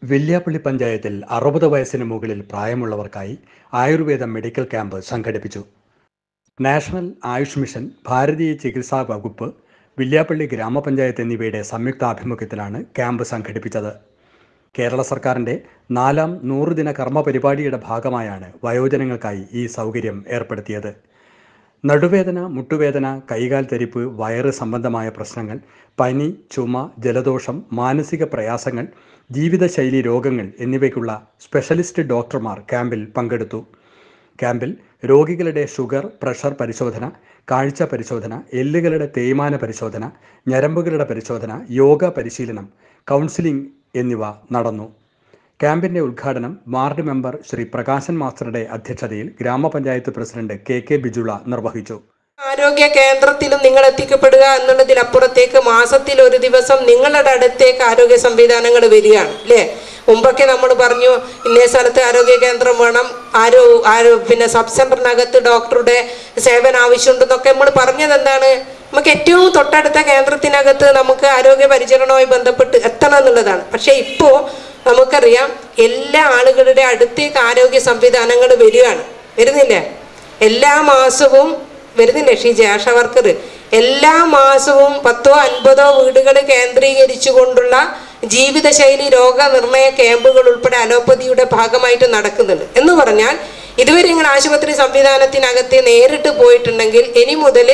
വില്യാപ്പള്ളി പഞ്ചായത്തിൽ അറുപത് വയസ്സിന് മുകളിൽ പ്രായമുള്ളവർക്കായി ആയുർവേദ മെഡിക്കൽ ക്യാമ്പ് സംഘടിപ്പിച്ചു നാഷണൽ ആയുഷ് മിഷൻ ഭാരതീയ ചികിത്സാ വകുപ്പ് വില്യാപ്പള്ളി ഗ്രാമപഞ്ചായത്ത് എന്നിവയുടെ സംയുക്താഭിമുഖ്യത്തിലാണ് ക്യാമ്പ് സംഘടിപ്പിച്ചത് കേരള സർക്കാരിൻ്റെ നാലാം നൂറുദിന കർമ്മ പരിപാടിയുടെ ഭാഗമായാണ് വയോജനങ്ങൾക്കായി ഈ സൗകര്യം ഏർപ്പെടുത്തിയത് നടുവേദന മുട്ടുവേദന കൈകാൽ തരിപ്പ് വയറ് സംബന്ധമായ പ്രശ്നങ്ങൾ പനി ചുമ ജലദോഷം മാനസിക പ്രയാസങ്ങൾ ജീവിതശൈലി രോഗങ്ങൾ എന്നിവയ്ക്കുള്ള സ്പെഷ്യലിസ്റ്റ് ഡോക്ടർമാർ ക്യാമ്പിൽ പങ്കെടുത്തു ക്യാമ്പിൽ രോഗികളുടെ ഷുഗർ പ്രഷർ പരിശോധന കാഴ്ച പരിശോധന എല്ലുകളുടെ തേയ്മാന പരിശോധന ഞരമ്പുകളുടെ പരിശോധന യോഗ പരിശീലനം കൗൺസിലിംഗ് എന്നിവ നടന്നു ക്യാമ്പിന്റെ ഉദ്ഘാടനം വാർഡ് മെമ്പർ ശ്രീ പ്രകാശൻ മാസ്റ്ററുടെ അധ്യക്ഷതയിൽ ഗ്രാമപഞ്ചായത്ത് പ്രസിഡന്റ് കെ കെ ബിജുള നിർവഹിച്ചു ആരോഗ്യ കേന്ദ്രത്തിലും നിങ്ങൾ എത്തിക്കപ്പെടുക എന്നുള്ളതിലപ്പുറത്തേക്ക് മാസത്തിൽ ഒരു ദിവസം നിങ്ങളുടെ അടുത്തേക്ക് ആരോഗ്യ സംവിധാനങ്ങൾ വരികയാണ് അല്ലേ മുമ്പൊക്കെ നമ്മൾ പറഞ്ഞു ഇന്നേ സ്ഥലത്ത് ആരോഗ്യ കേന്ദ്രം വേണം ആരോ ആരോ പിന്നെ സബ് സെന്ററിനകത്ത് ഡോക്ടറുടെ സേവനം ആവശ്യമുണ്ടെന്നൊക്കെ നമ്മൾ പറഞ്ഞത് എന്താണ് നമുക്ക് ഏറ്റവും തൊട്ടടുത്ത കേന്ദ്രത്തിനകത്ത് നമുക്ക് ആരോഗ്യ പരിചരണവുമായി ബന്ധപ്പെട്ട് എത്തണം എന്നുള്ളതാണ് പക്ഷേ ഇപ്പോൾ നമുക്കറിയാം എല്ലാ ആളുകളുടെ അടുത്തേക്ക് ആരോഗ്യ സംവിധാനങ്ങൾ വരികയാണ് വരുന്നില്ലേ എല്ലാ മാസവും വരുന്നില്ലേ ഷീജ ആശാ വർക്കർ എല്ലാ മാസവും പത്തോ അൻപതോ വീടുകൾ കേന്ദ്രീകരിച്ചു കൊണ്ടുള്ള ജീവിതശൈലി രോഗനിർണയ ക്യാമ്പുകൾ ഉൾപ്പെടെ അലോപ്പതിയുടെ ഭാഗമായിട്ട് നടക്കുന്നുണ്ട് എന്ന് പറഞ്ഞാൽ ഇതുവരെ നിങ്ങൾ ആശുപത്രി സംവിധാനത്തിനകത്ത് നേരിട്ട് പോയിട്ടുണ്ടെങ്കിൽ ഇനി മുതൽ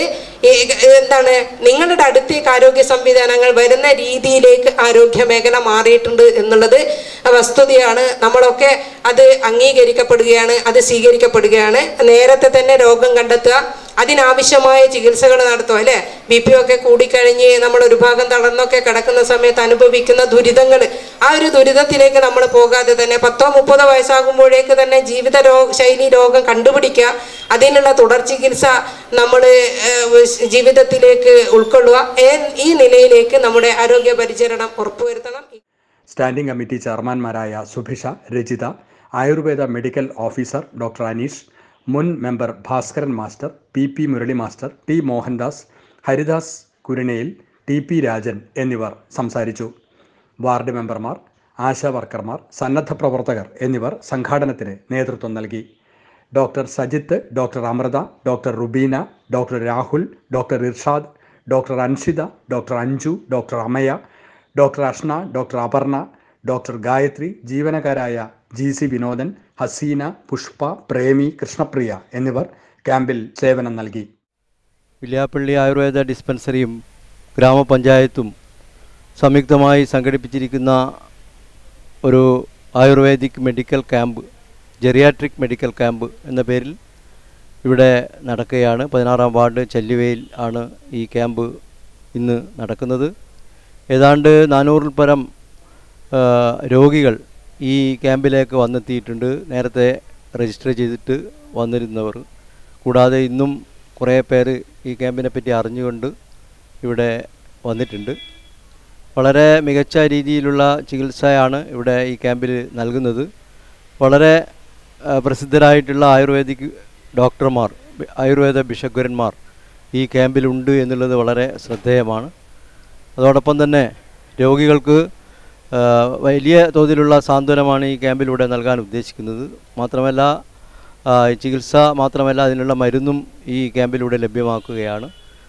എന്താണ് നിങ്ങളുടെ അടുത്തേക്ക് ആരോഗ്യ സംവിധാനങ്ങൾ വരുന്ന രീതിയിലേക്ക് ആരോഗ്യ മേഖല മാറിയിട്ടുണ്ട് എന്നുള്ളത് വസ്തുതയാണ് നമ്മളൊക്കെ അത് അംഗീകരിക്കപ്പെടുകയാണ് അത് സ്വീകരിക്കപ്പെടുകയാണ് നേരത്തെ തന്നെ രോഗം കണ്ടെത്തുക അതിനാവശ്യമായ ചികിത്സകൾ നടത്തുക അല്ലേ ബി പി ഒക്കെ കൂടിക്കഴിഞ്ഞ് നമ്മൾ ഒരു ഭാഗം തളർന്നൊക്കെ കിടക്കുന്ന സമയത്ത് അനുഭവിക്കുന്ന ദുരിതങ്ങൾ ആ ഒരു ദുരിതത്തിലേക്ക് നമ്മൾ പോകാതെ തന്നെ പത്തോ മുപ്പതോ വയസ്സാകുമ്പോഴേക്ക് തന്നെ ജീവിത രോഗ ശൈലി രോഗം കണ്ടുപിടിക്കുക അതിനുള്ള തുടർ ചികിത്സ നമ്മൾ ജീവിതത്തിലേക്ക് ഉൾക്കൊള്ളുക ഏ- ഈ നിലയിലേക്ക് നമ്മുടെ ആരോഗ്യ പരിചരണം ഉറപ്പുവരുത്തണം സ്റ്റാൻഡിംഗ് കമ്മിറ്റി ചെയർമാൻമാരായ Subhisha Rajitha Ayurveda medical officer doctor Aneesh മുൻ member Bhaskaran master P P Murali master T Mohandas Haridas കുരുണയിൽ ടി പി രാജൻ എന്നിവർ സംസാരിച്ചു വാർഡ് മെമ്പർമാർ ആശാ വർക്കർമാർ സന്നദ്ധ പ്രവർത്തകർ എന്നിവർ സംഘാടനത്തിന് നേതൃത്വം നൽകി doctor Sajith doctor Amrutha doctor Rubeena doctor Rahul doctor Irshad doctor Anshitha doctor Anju doctor Amaya doctor Ashna doctor Aparna doctor Gayathri ജീവനക്കാരായ ജി സി വിനോദൻ ഹസീന പുഷ്പ പ്രേമി കൃഷ്ണപ്രിയ എന്നിവർ ക്യാമ്പിൽ സേവനം നൽകി വില്യാപ്പള്ളി ആയുർവേദ ഡിസ്പെൻസറിയും ഗ്രാമപഞ്ചായത്തും സംയുക്തമായി സംഘടിപ്പിച്ചിരിക്കുന്ന ഒരു ayurvedic medical camp geriatric medical camp എന്ന പേരിൽ ഇവിടെ നടക്കുകയാണ് പതിനാറാം വാർഡ് ചെല്ലുവയിൽ ആണ് ഈ ക്യാമ്പ് ഇന്ന് നടക്കുന്നത് ഏതാണ്ട് നാനൂറിൽ പരം ആ, രോഗികൾ ഈ ക്യാമ്പിലേക്ക് വന്നെത്തിയിട്ടുണ്ട് നേരത്തെ രജിസ്റ്റർ ചെയ്തിട്ട് വന്നിരുന്നവർ കൂടാതെ ഇന്നും കുറേ പേര് ഈ ക്യാമ്പിനെ പറ്റി അറിഞ്ഞുകൊണ്ട് ഇവിടെ വന്നിട്ടുണ്ട് വളരെ മികച്ച രീതിയിലുള്ള ചികിത്സയാണ് ഇവിടെ ഈ ക്യാമ്പിൽ നൽകുന്നത് വളരെ ആ, പ്രസിദ്ധരായിട്ടുള്ള ആയുർവേദിക് ഡോക്ടർമാർ ബി- ആയുർവേദ ബിഷഗ്വരന്മാർ ഈ ക്യാമ്പിലുണ്ട് എന്നുള്ളത് വളരെ ശ്രദ്ധേയമാണ് അതോടൊപ്പം തന്നെ രോഗികൾക്ക് ആ, വലിയ തോതിലുള്ള സാന്ത്വനമാണ് ഈ ക്യാമ്പിലൂടെ നൽകാൻ ഉദ്ദേശിക്കുന്നത് മാത്രമല്ല ആ, ഈ ചികിത്സ മാത്രമല്ല അതിനുള്ള മരുന്നും ഈ ക്യാമ്പിലൂടെ ലഭ്യമാക്കുകയാണ്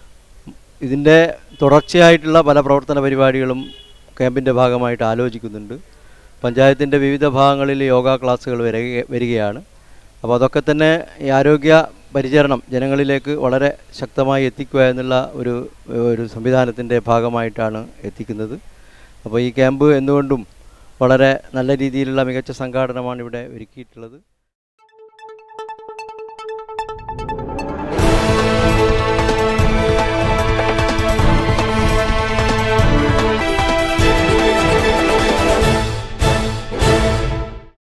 ഇതിൻ്റെ തുടർച്ചയായിട്ടുള്ള പല പ്രവർത്തന പരിപാടികളും ക്യാമ്പിൻ്റെ ഭാഗമായിട്ട് ആലോചിക്കുന്നുണ്ട് പഞ്ചായത്തിൻ്റെ വിവിധ ഭാഗങ്ങളിൽ യോഗ ക്ലാസ്സുകൾ വരിക വരികയാണ് അപ്പോൾ അതൊക്കെ തന്നെ ഈ ആരോഗ്യ പരിചരണം ജനങ്ങളിലേക്ക് വളരെ ശക്തമായി എത്തിക്കുക എന്നുള്ള ഒരു ഒരു സംവിധാനത്തിൻ്റെ ഭാഗമായിട്ടാണ് എത്തിക്കുന്നത് അപ്പോൾ ഈ ക്യാമ്പ് എന്തുകൊണ്ടും വളരെ നല്ല രീതിയിലുള്ള മികച്ച സംഘാടനമാണ് ഇവിടെ ഒരുക്കിയിട്ടുള്ളത്